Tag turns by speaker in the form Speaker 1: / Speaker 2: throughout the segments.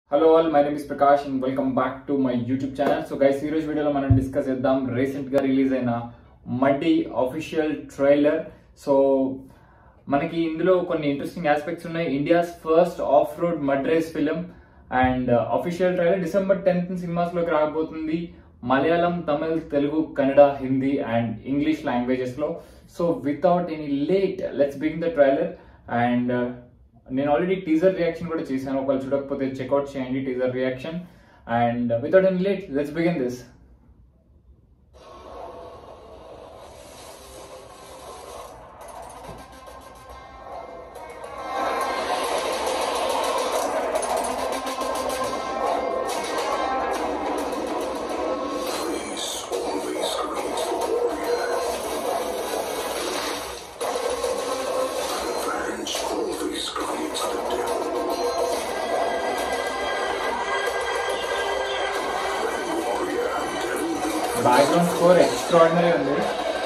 Speaker 1: Hello all my name is Prakash and welcome back to my YouTube channel so guys ఈ రోజు వీడియోలో మనం discuss చేద్దాం రీసెంట్ గా రిలీజ్ అయిన మడ్డి అఫీషియల్ ట్రైలర్ సో మనకి ఇందులో కొన్ని ఇంట్రెస్టింగ్ ఆస్పెక్ట్స్ ఉన్నాయి India's first off road mud race film and official trailer December tenth cinemas లోకి రాబోతుంది Malayalam Tamil Telugu Kannada Hindi and English languages లో so without any late let's begin the trailer and నేను already teaser reaction కూడా చేశాను ఒకవేళ చూడకపోతే చెక్అవుట్ చేయండి teaser reaction and without any late let's begin this
Speaker 2: Please, always screams for warrior. Revenge always screams the devil. When warrior and devil meet,
Speaker 1: background score extraordinary ఉంది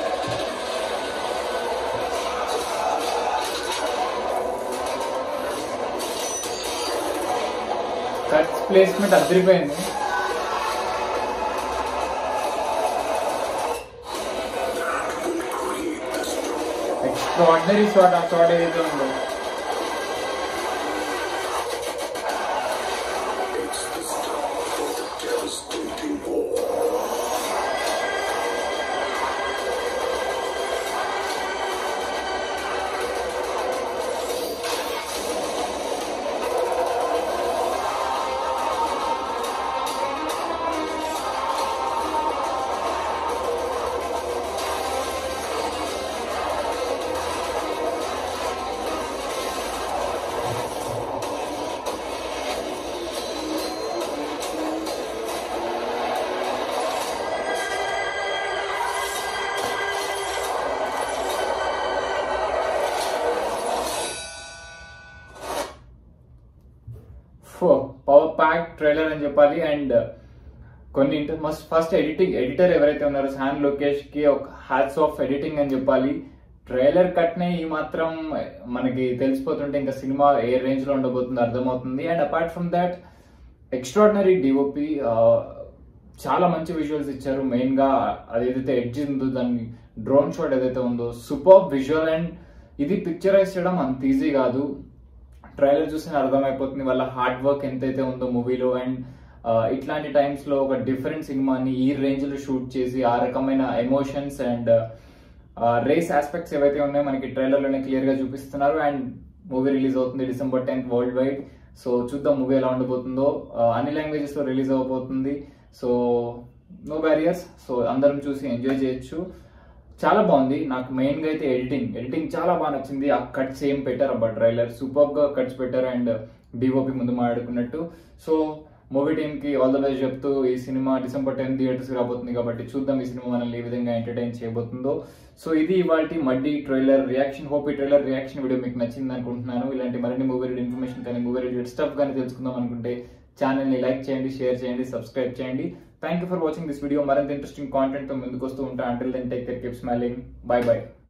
Speaker 1: cuts placement అదిరిపోయింది
Speaker 2: will create the storm.
Speaker 1: Extraordinary shot ఆ shot ఏదైతే ఉందో
Speaker 2: It's the start for the devastating war.
Speaker 1: Power pack trailer అని చెప్పాలి and కొన్ని must first editing editor ఎవరైతే ఉన్నారో శాన్ లోకేష్ కి ఒక హ్యాట్స్ ఆఫ్ ఎడిటింగ్ అని చెప్పాలి ట్రైలర్ కట్నే ఈ మాత్రం మనకి తెలిసిపోతుంటే ఇంకా సినిమా ఏ రేంజ్ లో ఉండబోతుందో అర్థమవుతుంది and apart from that extraordinary DOP చాలా మంచి విజువల్స్ ఇచ్చారు మెయిన్ గా అది ఏదైతే ఎడ్జ్ ఉందో దాన్ని డ్రోన్ షాట్ ఏదైతే ఉందో సూపర్ విజువల్ అండ్ ఇది పిక్చరైజ్ చేయడం అంత ఈజీ కాదు ట్రైలర్ చూస్తే అర్థమైపోతుంది వాళ్ళ హార్డ్ వర్క్ ఎంతైతే ఉందో మూవీలో అండ్ ఇట్లాంటి టైమ్స్ లో ఒక డిఫరెంట్ సినిమాని ఈ రేంజ్ లో షూట్ చేసి ఆ రకమైన ఎమోషన్స్ అండ్ రేస్ ఆస్పెక్ట్స్ ఏవైతే ఉన్నాయో మనకి ట్రైలర్ లోనే క్లియర్ గా చూపిస్తున్నారు అండ్ మూవీ రిలీజ్ అవుతుంది December tenth world wide so చూద్దాం మూవీ ఎలా ఉండబోతుందో ఆ, అన్ని లాంగ్వేజెస్ లో రిలీజ్ అవ్వబోతుంది సో నో బ్యారియర్స్ సో అందరం చూసి ఎంజాయ్ చేయొచ్చు చాలా బాగుంది నాకు మెయిన్ గా అయితే ఎడిటింగ్ ఎడిటింగ్ చాలా బాగా నచ్చింది ఆ కట్స్ ఏం పెట్టారు అబ్బా ట్రైలర్ సూపర్ గా కట్స్ పెట్టారు అండ్ డిఓపి ముందు మాట్లాడుకున్నట్టు సో మూవీ టీమ్ కి ఆల్ ద బెస్ట్ చెప్తూ ఈ సినిమా డిసెంబర్ టెన్ థియేటర్స్ రాబోతుంది కాబట్టి చూద్దాం ఈ సినిమా మనల్ని ఏ విధంగా ఎంటర్టైన్ చేయబోతుందో సో ఇది ఇవాళ మడ్డి ట్రైలర్ రియాక్షన్ హోప్ ఈ ట్రైలర్ రియాక్షన్ వీడియో మీకు నచ్చింది అనుకుంటున్నాను ఇలాంటి మరిన్ని మూవీ రిలేటెడ్ ఇన్ఫర్మేషన్ కానీ మూవీ రిలేటెడ్ స్టఫ్ కానీ తెలుసుకుందాం అనుకుంటే ఛానల్ ని లైక్ చేయండి షేర్ చేయండి సబ్స్క్రైబ్ చేయండి thank you for watching this video మరింత ఇంట్రెస్టింగ్ కాంటెంట్ తో ముందుకు వస్తూ ఉంటా until then take care keep smiling bye by